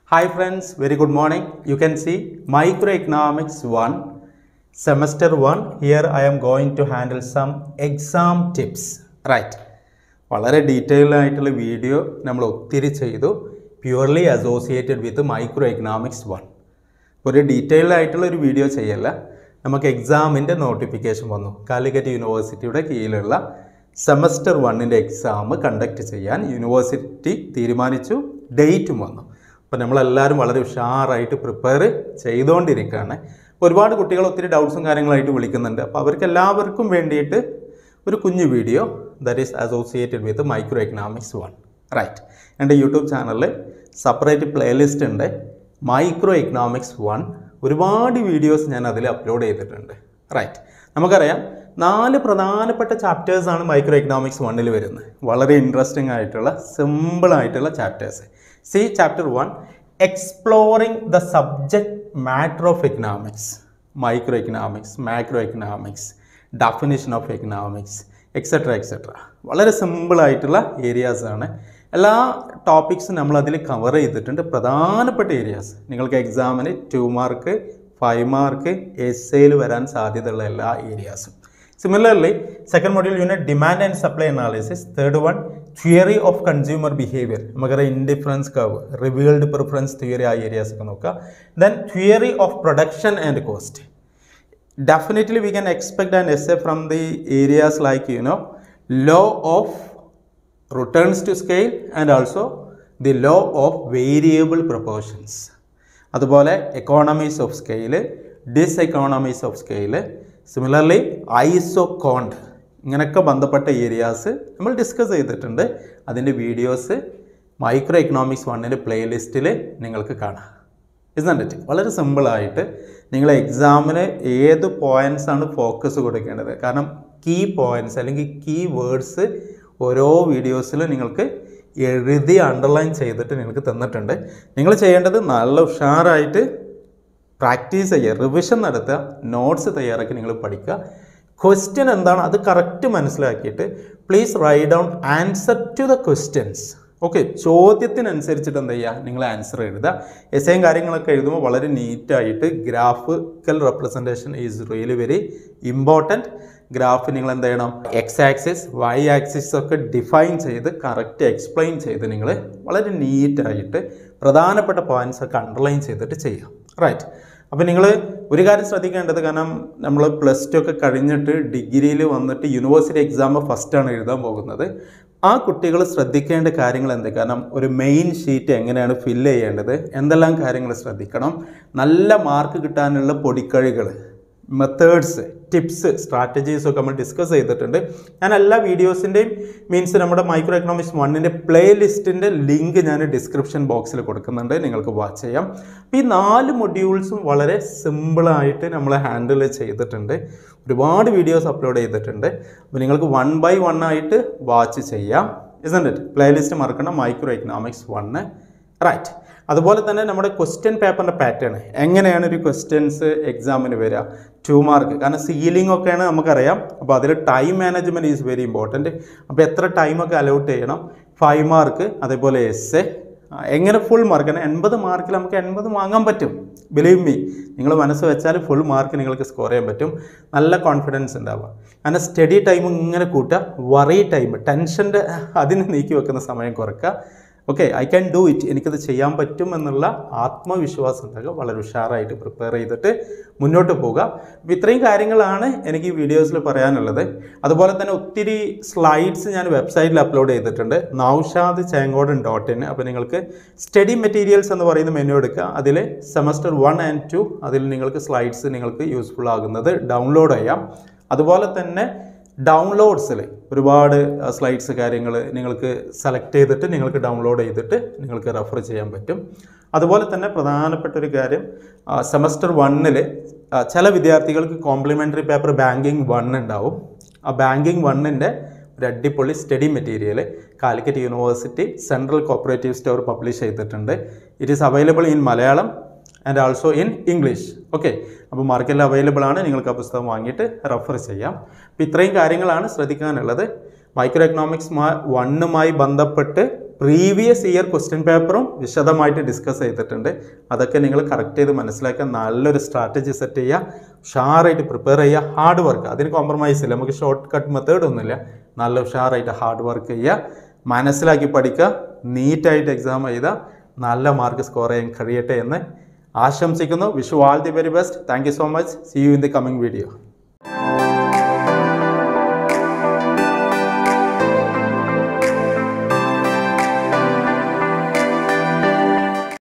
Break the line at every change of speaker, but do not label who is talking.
Hi friends, very good morning. You can see Microeconomics 1, Semester 1. Here I am going to handle some exam tips. Right. വളരെ detailed ആയിട്ടുള്ള video നമ്മൾ ഒത്തിരി ചെയ്തു purely associated with microeconomics one ഒരു detailed ആയിട്ടുള്ള ഒരു video ചെയ്യല്ല നമുക്ക് എക്സാമിൻ്റെ നോട്ടിഫിക്കേഷൻ വന്നു കാലിക്കറ്റ് യൂണിവേഴ്സിറ്റിയുടെ കീഴിലുള്ള സെമസ്റ്റർ വണ്ണിൻ്റെ എക്സാം കണ്ടക്ട് ചെയ്യാൻ യൂണിവേഴ്സിറ്റി തീരുമാനിച്ചു ഡേറ്റും വന്നു അപ്പോൾ നമ്മളെല്ലാവരും വളരെ ഉഷാറായിട്ട് പ്രിപ്പയർ ചെയ്തുകൊണ്ടിരിക്കുകയാണ് ഒരുപാട് കുട്ടികൾ ഒത്തിരി ഡൗട്ട്സും കാര്യങ്ങളായിട്ട് വിളിക്കുന്നുണ്ട് അപ്പോൾ അവർക്ക് എല്ലാവർക്കും വേണ്ടിയിട്ട് ഒരു കുഞ്ഞു video that is associated with microeconomics one right എൻ്റെ യൂട്യൂബ് ചാനലിൽ സെപ്പറേറ്റ് പ്ലേലിസ്റ്റ് ഉണ്ട് മൈക്രോ എക്കണോമിക്സ് വൺ ഒരുപാട് വീഡിയോസ് ഞാൻ അതിൽ അപ്ലോഡ് ചെയ്തിട്ടുണ്ട് റൈറ്റ് നമുക്കറിയാം നാല് പ്രധാനപ്പെട്ട ചാപ്റ്റേഴ്സാണ് മൈക്രോ എക്കണോമിക്സ് വണ്ണിൽ വരുന്നത് വളരെ ഇൻട്രസ്റ്റിംഗ് ആയിട്ടുള്ള സിമ്പിൾ ആയിട്ടുള്ള chapters see chapter one exploring the subject matter of economics microeconomics macroeconomics definition of economics etcetera etcetera വളരെ സിമ്പിളായിട്ടുള്ള ഏരിയാസാണ് എല്ലാ ടോപ്പിക്സും നമ്മൾ അതിൽ കവർ ചെയ്തിട്ടുണ്ട് പ്രധാനപ്പെട്ട ഏരിയാസ് നിങ്ങൾക്ക് എക്സാമിന് two mark five mark S എയിൽ വരാൻ സാധ്യതയുള്ള എല്ലാ ഏരിയാസും similarly second module unit demand and supply analysis third one theory of consumer behaviour നമുക്കറിയാം indifference curve revealed preference theory ആ ഏരിയാസ് ഒക്കെ നോക്കുക then theory of production and cost definitely we can expect an essay from the areas like you know law of returns to scale and also the law of variable proportions അതുപോലെ economies of scale diseconomies of scale similarly isoquant ഇങ്ങനെയൊക്കെ ബന്ധപ്പെട്ട areas നമ്മൾ discuss ചെയ്തിട്ടുണ്ട് അതിൻ്റെ videos micro microeconomics വണ്ണിൻ്റെ പ്ലേലിസ്റ്റിൽ നിങ്ങൾക്ക് കാണാം ഇസ്നട്ട് it വളരെ സിമ്പിളായിട്ട് നിങ്ങൾ എക്സാമിന് ഏത് പോയിൻറ്റ്സ് ആണ് ഫോക്കസ് കൊടുക്കേണ്ടത് കാരണം കീ പോയിൻറ്റ്സ് അല്ലെങ്കിൽ കീ വേർഡ്സ് ഓരോ വീഡിയോസിലും നിങ്ങൾക്ക് എഴുതി അണ്ടർലൈൻ ചെയ്തിട്ട് നിങ്ങൾക്ക് തന്നിട്ടുണ്ട് നിങ്ങൾ ചെയ്യേണ്ടത് നല്ല ഉഷാറായിട്ട് പ്രാക്ടീസ് ചെയ്യുക റിവിഷൻ നടത്തുക നോട്ട്സ് തയ്യാറാക്കി നിങ്ങൾ പഠിക്കുക ക്വസ്റ്റ്യൻ എന്താണ് അത് കറക്റ്റ് മനസ്സിലാക്കിയിട്ട് please write down answer to the questions okay ചോദ്യത്തിനനുസരിച്ചിട്ട് എന്ത് ചെയ്യുക നിങ്ങൾ ആൻസർ എഴുതുക എസ്സേയും കാര്യങ്ങളൊക്കെ എഴുതുമ്പോൾ വളരെ നീറ്റായിട്ട് graphical representation is really very important graph നിങ്ങൾ എന്ത് ചെയ്യണം എക്സ് ആക്സിസ് വൈ ആക്സിസ് ഒക്കെ ഡിഫൈൻ ചെയ്ത് കറക്റ്റ് എക്സ്പ്ലെയിൻ ചെയ്ത് നിങ്ങൾ വളരെ നീറ്റായിട്ട് പ്രധാനപ്പെട്ട പോയിൻറ്റ്സ് ഒക്കെ അണ്ടർലൈൻ ചെയ്തിട്ട് ചെയ്യാം റൈറ്റ് അപ്പോൾ നിങ്ങൾ ഒരു കാര്യം ശ്രദ്ധിക്കേണ്ടത് കാരണം നമ്മൾ പ്ലസ് ടു ഒക്കെ കഴിഞ്ഞിട്ട് ഡിഗ്രിയിൽ വന്നിട്ട് യൂണിവേഴ്സിറ്റി എക്സാം ഫസ്റ്റാണ് എഴുതാൻ പോകുന്നത് ആ കുട്ടികൾ ശ്രദ്ധിക്കേണ്ട കാര്യങ്ങൾ എന്ത് കാരണം ഒരു മെയിൻ ഷീറ്റ് എങ്ങനെയാണ് ഫില്ല് ചെയ്യേണ്ടത് എന്തെല്ലാം കാര്യങ്ങൾ ശ്രദ്ധിക്കണം നല്ല മാർക്ക് കിട്ടാനുള്ള പൊടിക്കഴികൾ മെത്തേഡ്സ് ടിപ്സ് സ്ട്രാറ്റജീസ് ഒക്കെ നമ്മൾ ഡിസ്കസ് ചെയ്തിട്ടുണ്ട് ഞാൻ എല്ലാ വീഡിയോസിൻ്റെയും മീൻസ് നമ്മുടെ മൈക്രോ എക്കണോമിക്സ് വണ്ണിൻ്റെ പ്ലേ ലിസ്റ്റിൻ്റെ ലിങ്ക് ഞാൻ ഡിസ്ക്രിപ്ഷൻ ബോക്സിൽ കൊടുക്കുന്നുണ്ട് നിങ്ങൾക്ക് വാച്ച് ചെയ്യാം അപ്പോൾ ഈ നാല് മൊഡ്യൂൾസും വളരെ സിമ്പിളായിട്ട് നമ്മൾ ഹാൻഡിൽ ചെയ്തിട്ടുണ്ട് ഒരുപാട് വീഡിയോസ് അപ്ലോഡ് ചെയ്തിട്ടുണ്ട് അപ്പോൾ നിങ്ങൾക്ക് വൺ ബൈ വൺ ആയിട്ട് വാച്ച് ചെയ്യാം ഇസൻറ്റ് ഇറ്റ് പ്ലേ ലിസ്റ്റ് മറക്കണം മൈക്രോ എക്കണോമിക്സ് വണ്ണ് റൈറ്റ് അതുപോലെ തന്നെ നമ്മുടെ ക്വസ്റ്റ്യൻ പേപ്പറിൻ്റെ പാറ്റേൺ എങ്ങനെയാണ് ഒരു ക്വസ്റ്റ്യൻസ് എക്സാമിന് വരിക ടു മാർക്ക് കാരണം സീലിംഗ് ഒക്കെയാണ് നമുക്കറിയാം അപ്പോൾ അതിൽ time management is very important അപ്പോൾ എത്ര ടൈമൊക്കെ അലൗട്ട് ചെയ്യണം ഫൈവ് മാർക്ക് അതേപോലെ എസ് എ എങ്ങനെ ഫുൾ മാർക്ക് കാരണം എൺപത് മാർക്കിൽ നമുക്ക് എൺപത് വാങ്ങാൻ പറ്റും ബിലീവ് മീ നിങ്ങൾ മനസ്സ് വെച്ചാൽ ഫുൾ മാർക്ക് നിങ്ങൾക്ക് സ്കോർ ചെയ്യാൻ പറ്റും നല്ല കോൺഫിഡൻസ് ഉണ്ടാവുക കാരണം സ്റ്റഡി ടൈം ഇങ്ങനെ കൂട്ടുക വറി ടൈം ടെൻഷൻ്റെ അതിന് നീക്കി വെക്കുന്ന സമയം കുറയ്ക്കുക okay I can do it എനിക്കത് ചെയ്യാൻ പറ്റും എന്നുള്ള ആത്മവിശ്വാസം ഉണ്ടാകുക വളരെ ഉഷാറായിട്ട് പ്രിപ്പയർ ചെയ്തിട്ട് മുന്നോട്ട് പോകുക അപ്പോൾ ഇത്രയും കാര്യങ്ങളാണ് എനിക്ക് ഈ വീഡിയോസിൽ പറയാനുള്ളത് അതുപോലെ തന്നെ ഒത്തിരി സ്ലൈഡ്സ് ഞാൻ വെബ്സൈറ്റിൽ അപ്ലോഡ് ചെയ്തിട്ടുണ്ട് നൗഷാദ് ചേങ്കോടൻ ഡോട്ട് ഇൻ അപ്പോൾ നിങ്ങൾക്ക് സ്റ്റഡി മെറ്റീരിയൽസ് എന്ന് പറയുന്ന മെനു എടുക്കുക അതിൽ സെമസ്റ്റർ വൺ ആൻഡ് ടു അതിൽ നിങ്ങൾക്ക് സ്ലൈഡ്സ് നിങ്ങൾക്ക് യൂസ്ഫുൾ ആകുന്നത് ഡൗൺലോഡ് ചെയ്യാം അതുപോലെ തന്നെ ഡൗൺലോഡ്സിൽ ഒരുപാട് സ്ലൈഡ്സ് കാര്യങ്ങൾ നിങ്ങൾക്ക് സെലക്ട് ചെയ്തിട്ട് നിങ്ങൾക്ക് ഡൗൺലോഡ് ചെയ്തിട്ട് നിങ്ങൾക്ക് റെഫർ ചെയ്യാൻ പറ്റും അതുപോലെ തന്നെ പ്രധാനപ്പെട്ട ഒരു കാര്യം സെമസ്റ്റർ വണ്ണിൽ ചില വിദ്യാർത്ഥികൾക്ക് കോംപ്ലിമെൻ്ററി പേപ്പർ ബാങ്കിങ് വൺ ഉണ്ടാവും ആ ബാങ്കിങ് വണ്ണിൻ്റെ ഒരു അടിപൊളി study material Calicut university central cooperative store publish ചെയ്തിട്ടുണ്ട് it is available in Malayalam and also in English okay അപ്പോൾ മാർക്കറ്റിൽ അവൈലബിൾ ആണ് നിങ്ങൾക്ക് ആ പുസ്തകം വാങ്ങിയിട്ട് റെഫർ ചെയ്യാം അപ്പോൾ ഇത്രയും കാര്യങ്ങളാണ് ശ്രദ്ധിക്കാനുള്ളത് മൈക്രോ എക്കണോമിക്സ് വണ്ണുമായി ബന്ധപ്പെട്ട് പ്രീവിയസ് ഇയർ ക്വസ്റ്റ്യൻ പേപ്പറും വിശദമായിട്ട് ഡിസ്കസ് ചെയ്തിട്ടുണ്ട് അതൊക്കെ നിങ്ങൾ കറക്റ്റ് ചെയ്ത് മനസ്സിലാക്കാൻ നല്ലൊരു സ്ട്രാറ്റജി സെറ്റ് ചെയ്യുക ഉഷാറായിട്ട് പ്രിപ്പയർ ചെയ്യുക ഹാർഡ് വർക്ക് അതിന് കോംപ്രമൈസ് ഇല്ല നമുക്ക് ഷോർട്ട് കട്ട് മെത്തേഡ് ഒന്നുമില്ല നല്ല ഉഷാറായിട്ട് ഹാർഡ് വർക്ക് ചെയ്യുക മനസ്സിലാക്കി പഠിക്കുക നീറ്റായിട്ട് എക്സാം എഴുതുക നല്ല മാർക്ക് സ്കോർ ചെയ്യാൻ കഴിയട്ടെ എന്ന് ആശംസിക്കുന്നു Vishu all the very best thank you so much see you in the coming video